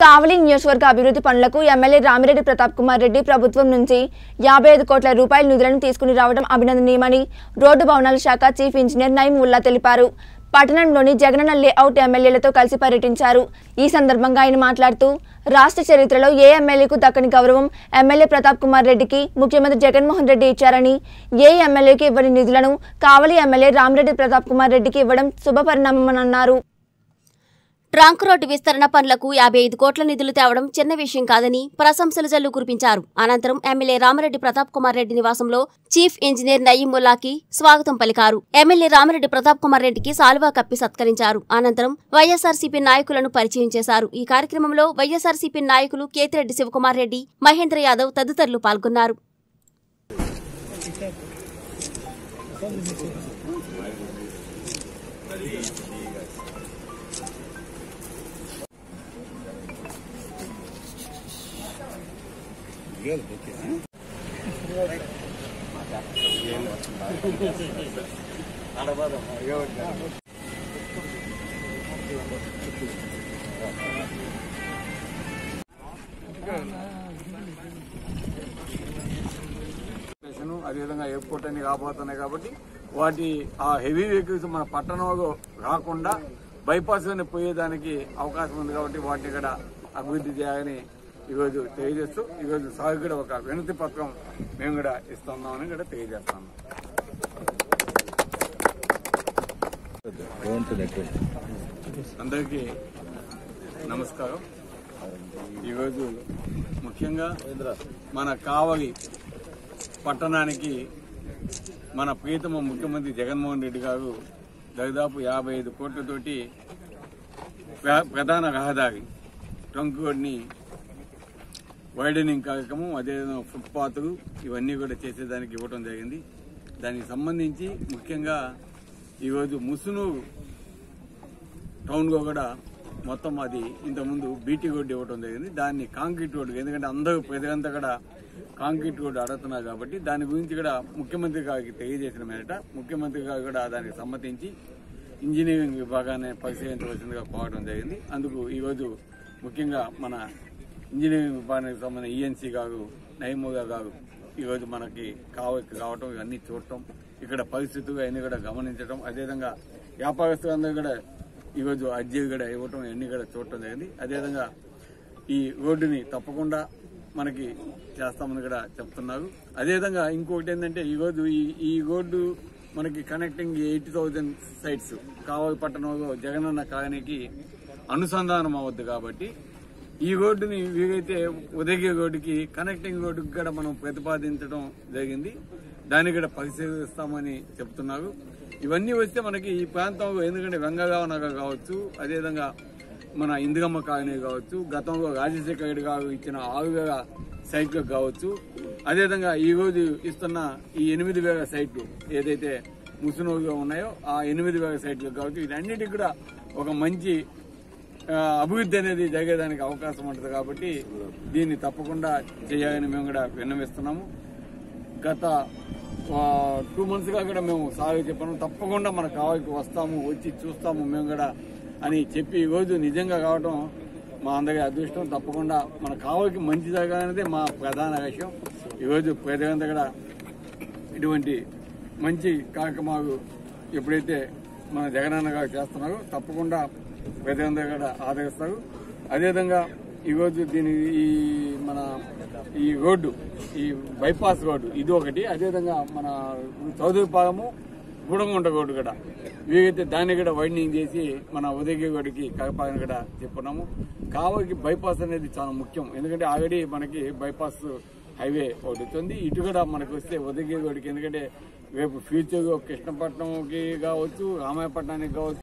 కావలి నియోజకవర్గ అభివృద్ధి పనులకు ఎమ్మెల్యే రామిరెడ్డి ప్రతాప్ కుమార్ రెడ్డి ప్రభుత్వం నుంచి యాభై ఐదు కోట్ల రూపాయల నిధులను తీసుకుని రావడం అభినందనీయమని రోడ్డు భవనాల శాఖ చీఫ్ ఇంజనీర్ నయీం ఉల్లా తెలిపారు పట్టణంలోని జగనన్న లేఅవుట్ ఎమ్మెల్యేలతో కలిసి పర్యటించారు ఈ సందర్భంగా ఆయన మాట్లాడుతూ రాష్ట్ర చరిత్రలో ఏ ఎమ్మెల్యేకు దక్కని గౌరవం ఎమ్మెల్యే ప్రతాప్ కుమార్ రెడ్డికి ముఖ్యమంత్రి జగన్మోహన్ రెడ్డి ఇచ్చారని ఏ ఎమ్మెల్యేకి ఇవ్వని నిధులను కావలి ఎమ్మెల్యే రామిరెడ్డి ప్రతాప్ కుమార్ రెడ్డికి ఇవ్వడం శుభపరిణామమన్నారు ట్రంక్ రోడ్డు విస్తరణ పనులకు యాభై ఐదు కోట్ల నిధులు తేవడం చిన్న విషయం కాదని ప్రశంసల జల్లు కురిపించారు అనంతరం ఎమ్మెల్యే రామరెడ్డి ప్రతాప్ కుమార్ రెడ్డి నివాసంలో చీఫ్ ఇంజనీర్ నయీముల్లాకి స్వాగతం పలికారు ఎమ్మెల్యే రామరెడ్డి ప్రతాప్ కుమార్ రెడ్డికి సాల్వా కప్పి సత్కరించారు అనంతరం వైఎస్ఆర్సీపీ నాయకులను పరిచయం చేశారు ఈ కార్యక్రమంలో వైఎస్ఆర్సీపీ నాయకులు కేతిరెడ్డి శివకుమార్ రెడ్డి మహేంద్ర యాదవ్ తదితరులు పాల్గొన్నారు స్టేషన్ అదేవిధంగా ఎయిర్పోర్ట్ అన్ని కాబోతున్నాయి కాబట్టి వాటి ఆ హెవీ వెహికల్స్ మన పట్టణంలో రాకుండా బైపాస్ అని పోయేదానికి అవకాశం ఉంది కాబట్టి వాటిని ఇక్కడ అభివృద్ధి చేయాలని ఈరోజు తెలియజేస్తూ ఈరోజు సాగు కూడా ఒక వినతి పత్రం మేము కూడా ఇస్తున్నామని కూడా తెలియజేస్తాము అందరికీ నమస్కారం ఈరోజు ముఖ్యంగా మన కావలి పట్టణానికి మన ప్రీతమ ముఖ్యమంత్రి జగన్మోహన్ రెడ్డి గారు దాదాపు యాభై ఐదు కోట్లతోటి ప్ర- ప్రధాన రహదారి ట్రంక్ రోడ్ని వైడనింగ్ కార్యక్రమం అదేవిధంగా ఫుట్పాత్లు ఇవన్నీ కూడా చేసేదానికి ఇవ్వడం జరిగింది దానికి సంబంధించి ముఖ్యంగా ఈరోజు ముసునూరు టౌన్లో కూడా మొత్తం అది ఇంతకుముందు బీటీ రోడ్డు ఇవ్వడం జరిగింది దాన్ని కాంక్రీట్ రోడ్డు ఎందుకంటే అందరూ ప్రజలంతా కూడా కాంక్రీట్ రోడ్డు అడుగుతున్నారు కాబట్టి దాని గురించి కూడా ముఖ్యమంత్రి గారికి తెలియజేసిన మేరట ముఖ్యమంత్రి గారు కూడా దానికి సమ్మతించి ఇంజనీరింగ్ విభాగాన్ని పరిశీలించవలసిందిగా కోరడం జరిగింది అందుకు ఈరోజు ముఖ్యంగా మన ఇంజనీరింగ్ విభాగానికి సంబంధించిన ఈఎన్సీ గారు నయముగా గారు ఈరోజు మనకి కావకి రావటం ఇవన్నీ చూడటం ఇక్కడ పరిస్థితులు అన్ని కూడా గమనించడం అదేవిధంగా వ్యాపారస్తులందరూ కూడా ఈరోజు అర్జీలు కూడా ఇవ్వటం ఇవన్నీ కూడా చూడటం జరిగింది అదేవిధంగా ఈ రోడ్డుని తప్పకుండా మనకి చేస్తామని కూడా చెప్తున్నారు అదేవిధంగా ఇంకొకటి ఏంటంటే ఈరోజు ఈ ఈ రోడ్డు మనకి connecting eighty thousand sites Kavali పట్టణంలో జగనన్న కాలనీకి అనుసంధానం అవ్వద్దు కాబట్టి ఈ రోడ్డుని వీలైతే ఉదయగిరి రోడ్డుకి కనెక్టింగ్ రోడ్డుకి కూడా మనం ప్రతిపాదించడం జరిగింది దాన్ని కూడా పరిశీలిస్తామని చెప్తున్నారు ఇవన్నీ వస్తే మనకి ఈ ప్రాంతంలో ఎందుకంటే వెంగగావ నగర్ కావచ్చు అదేవిధంగా మన ఇందిరమ్మ కాలనీ కావచ్చు గతంలో రాజశేఖర రెడ్డి గారు ఇచ్చిన ఆరు వేల సైట్లు కావచ్చు అదేవిధంగా ఈ రోజు ఇస్తున్న ఈ ఎనిమిది వేల సైట్లు ఏదైతే ముసునూరుగా ఉన్నాయో ఆ ఎనిమిది వేల సైట్లు కావచ్చు వీటన్నిటికి కూడా ఒక మంచి ఆ, అభివృద్ధి అనేది జరిగేదానికి అవకాశం ఉంటుంది కాబట్టి దీన్ని తప్పకుండా చేయాలని మేము కూడా విన్నవిస్తున్నాము గత టూ మంత్స్ గా కూడా మేము సాగు చెప్పాము తప్పకుండా మన కావాలికి వస్తాము వచ్చి చూస్తాము మేము కూడా అని చెప్పి ఈ రోజు నిజంగా కావడం మా అందరి అదృష్టం తప్పకుండా మన కావాలికి మంచి జరగాలనేదే మా ప్రధాన లక్ష్యం ఈరోజు ప్రజలంతా కూడా ఇటువంటి మంచి కార్యక్రమాలు ఎప్పుడైతే మన జగనన్న గారు చేస్తున్నారో తప్పకుండా ప్రజలందరూ కూడా ఆదరిస్తారు అదేవిధంగా ఈరోజు దీని ఈ మన ఈ రోడ్డు ఈ బైపాస్ రోడ్డు ఇది ఒకటి అదేవిధంగా మన చౌదరిపాలెము గుడంగుంట రోడ్డు కూడా వీలైతే దాన్ని కూడా వైండింగ్ చేసి మన ఉదయగిరి రోడ్డుకి కలపాలని కూడా చెప్పున్నాము కావలికి బైపాస్ అనేది చాలా ముఖ్యం ఎందుకంటే ఆల్రెడీ మనకి బైపాస్ హైవే ఒకటి ఉంది ఇటు కూడా మనకు వస్తే ఉదయగిరి రోడ్డుకి ఎందుకంటే రేపు ఫ్యూచర్ కృష్ణపట్నంకి కావచ్చు రామాయపట్నానికి కావచ్చు